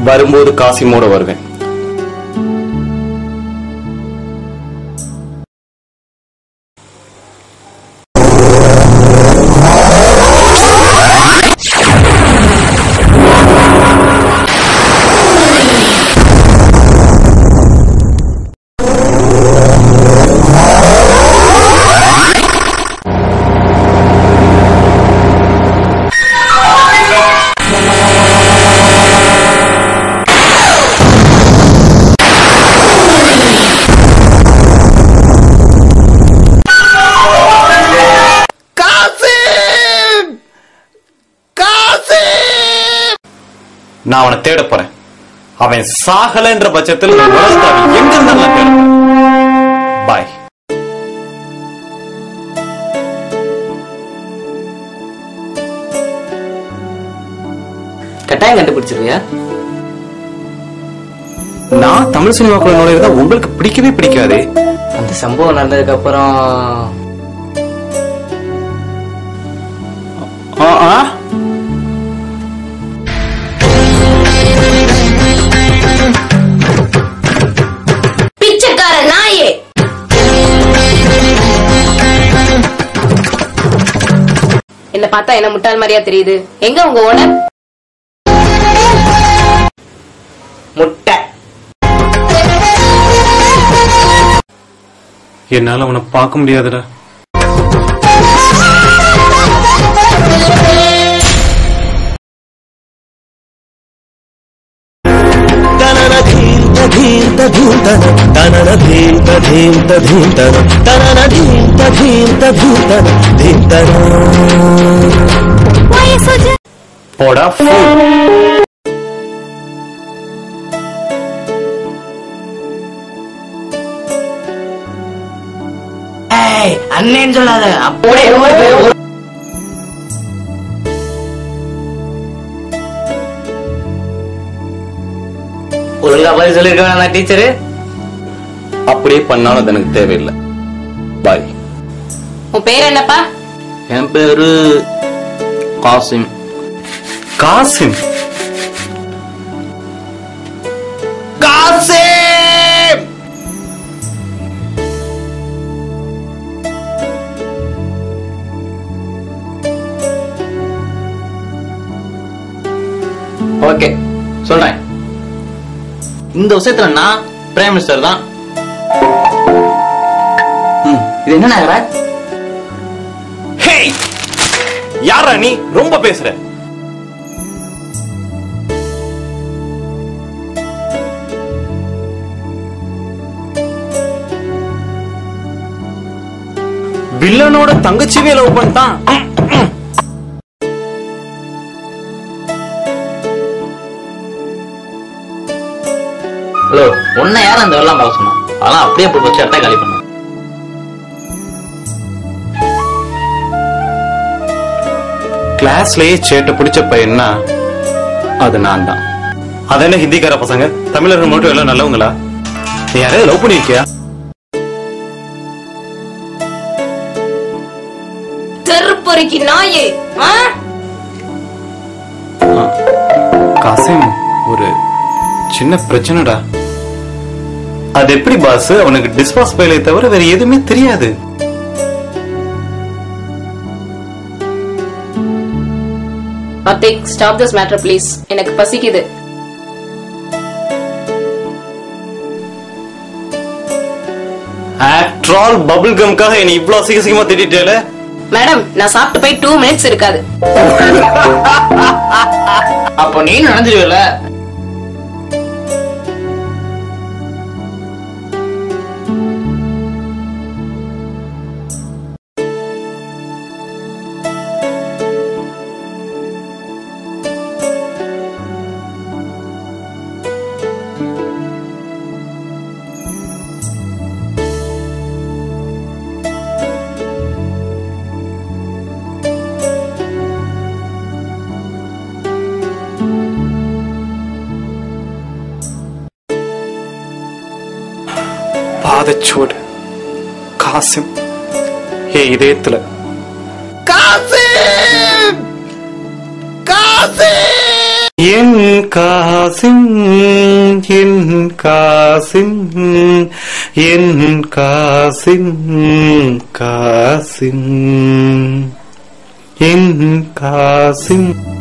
வரும்போது காசிமோட வருவேன் நான் அவனை தேட போறேன் அவன் சாகலன்ற பட்சத்தில் இந்த உலகத்தை அவன் எங்க இருந்தாலும் நான் தேட போறேன் பாய் கட்டாயம் கண்டுபிடிச்சிருவியா நான் தமிழ் சினிமாக்குள்ள நுழையிறதா உங்களுக்கு பிடிக்கவே பிடிக்காதே அந்த சம்பவம் நடந்ததுக்கு அப்புறம் ஆ, ஆ. பிச்சைக்கார நாயே என்ன பார்த்தா என்ன முட்டாள் மாதிரியா தெரியுது எங்க உங்க ஓனர் முட்டை என்னால அவனை பார்க்க முடியாதுடா తనన ధీంత ధీంత ధూంతన తనన ధీంత ధీంత ధూంతన తనన ధీంత ధీంత ధూంతన ధీంతన போடா fool. ஏய் அண்ணேன்னு சொல்லாத அப்படியே ஒரு பேர் ஒரு- ஒழுங்கா பதில் சொல்லிருக்க வேணாம் டீச்சரு அப்படியே பண்ணாலும் அது எனக்கு தேவையில்லை பாய் உன் பேர் என்னப்பா என் பேரு காசிம் காசிம் காசிம் ஓகே சொல்றேன் இந்த விஷயத்துல நான் பிரைம் மினிஸ்டர் தான் ம், இது என்ன நாகராஜ் ஹேய் யாரா நீ ரொம்ப பேசுற வில்லனோட தங்கச்சிவே லவ் பண்ணிட்டான் ஹலோ உன்னை யாரும் அந்த வெள்ளம் பார்க்க சொன்னா அதெல்லாம் அப்படியே போய் வச்சு இடத்த காலி பண்ணு கிளாஸ்லயே சேட்டை பிடிச்ச பையன்னா அது நான் தான் அது என்ன ஹிந்திக்கார பசங்க தமிழர்கள் மட்டும் எல்லாம் நல்லவங்களா நீ யாரையாவது லவ் பண்ணிருக்கியா தெருப்பொறுக்கி நாயே ஆ? காசிம் ஒரு சின்ன பிரச்சனைடா அது எப்படி பாஸ் அவனுக்கு டிஸ்பாஸ் பயிலை தவிர வேற எதுவுமே தெரியாது Karthik stop this matter please எனக்கு பசிக்குது ஆஃப்டர் ஆல் பபிள் கம்காக என்னை இவ்வளவு அசிங்கசிங்கமா திட்டேல மேடம் நான் சாப்பிட்டு போய் டூ மினிட்ஸ் இருக்காது அப்போ நீ நடந்துருவல பாதச்சோடு காசிம் ஏ இதயத்துல కాసిం కాసిం என் காசிம் என் காசிம் என் காசிம் காசிம் என் காசிம்